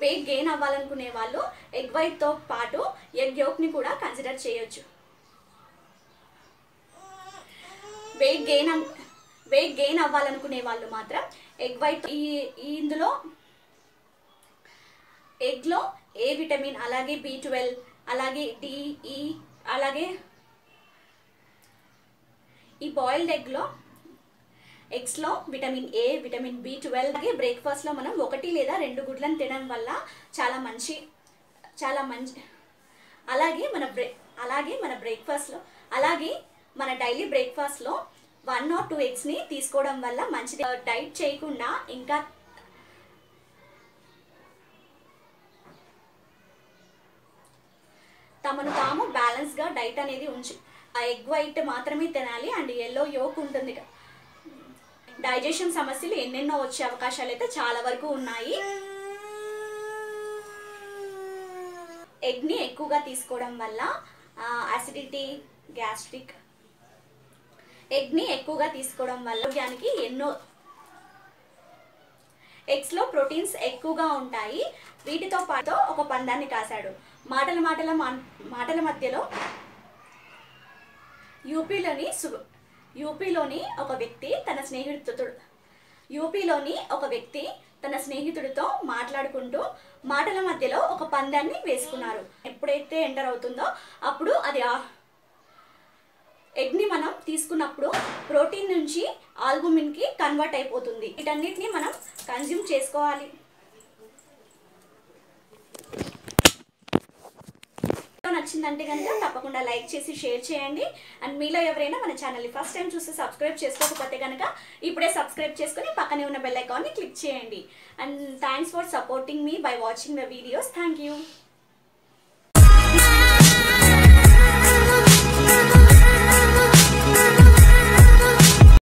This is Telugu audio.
వెయిట్ గెయిన్ అవ్వాలనుకునే వాళ్ళు ఎగ్ వైట్తో పాటు ఎగ్ యోక్ని కూడా కన్సిడర్ చేయొచ్చు వెయిట్ గెయిన్ వెయిట్ గెయిన్ అవ్వాలనుకునే వాళ్ళు మాత్రం ఎగ్ వైట్ ఈ ఈ ఇందులో ఎగ్లో ఏ విటమిన్ అలాగే బి ట్వెల్వ్ అలాగే డిఈ అలాగే ఈ బాయిల్డ్ ఎగ్లో ఎగ్స్లో vitamin A vitamin B twelve అలాగే బ్రేక్ఫాస్ట్లో మనం ఒకటి లేదా రెండు గుడ్లను తినడం వల్ల చాలా మంచి చాలా మంచి అలాగే మన బ్రే అలాగే మన బ్రేక్ఫాస్ట్లో అలాగే మన డైలీ బ్రేక్ఫాస్ట్లో వన్ ఆర్ టూ ఎగ్స్ని తీసుకోవడం వల్ల మంచిది డైట్ చేయకుండా ఇంకా తమను తాము బ్యాలెన్స్గా డైట్ అనేది ఉంచు ఆ ఎగ్ వైట్ మాత్రమే తినాలి అండ్ ఎల్లో యోక్ ఉంటుంది కదా డైజెషన్ సమస్యలు ఎన్నెన్నో వచ్చే అవకాశాలు అయితే చాలా వరకు ఉన్నాయి ఎగ్ని ఎక్కువగా తీసుకోవడం వల్ల అసిడిటీ గ్యాస్ట్రిక్ ఎగ్ని ఎక్కువగా తీసుకోవడం వల్ల ఆరోగ్యానికి ఎన్నో ఎగ్స్లో ప్రోటీన్స్ ఎక్కువగా ఉంటాయి వీటితో పాటు ఒక పందాన్ని కాశాడు మాటల మాటల మా- మాటల మధ్యలో యూపీలోని సు యూపీలోని ఒక వ్యక్తి తన స్నేహితుడు యూపీలోని ఒక వ్యక్తి తన స్నేహితుడితో మాట్లాడుకుంటూ మాటల మధ్యలో ఒక పందాన్ని వేసుకున్నారు ఎప్పుడైతే ఎంటర్ అవుతుందో అప్పుడు అది ఆ- ఎగ్ని మనం తీసుకున్నప్పుడు ప్రోటీన్ నుంచి ఆల్బుమిన్కి కన్వర్ట్ అయిపోతుంది వీటన్నిటిని మనం కన్జ్యూమ్ చేసుకోవాలి వీడియో నచ్చిందంటే కనుక తప్పకుండా లైక్ చేసి షేర్ చేయండి అండ్ మీలో ఎవరైనా మన ఛానల్ని ఫస్ట్ టైం చూసి సబ్స్క్రైబ్ చేసుకోకపోతే కనుక ఇప్పుడే సబ్స్క్రైబ్ చేసుకొని పక్కనే ఉన్న బెల్ ఐకాన్ని క్లిక్ చేయండి and thanks for supporting me by watching the videos thank you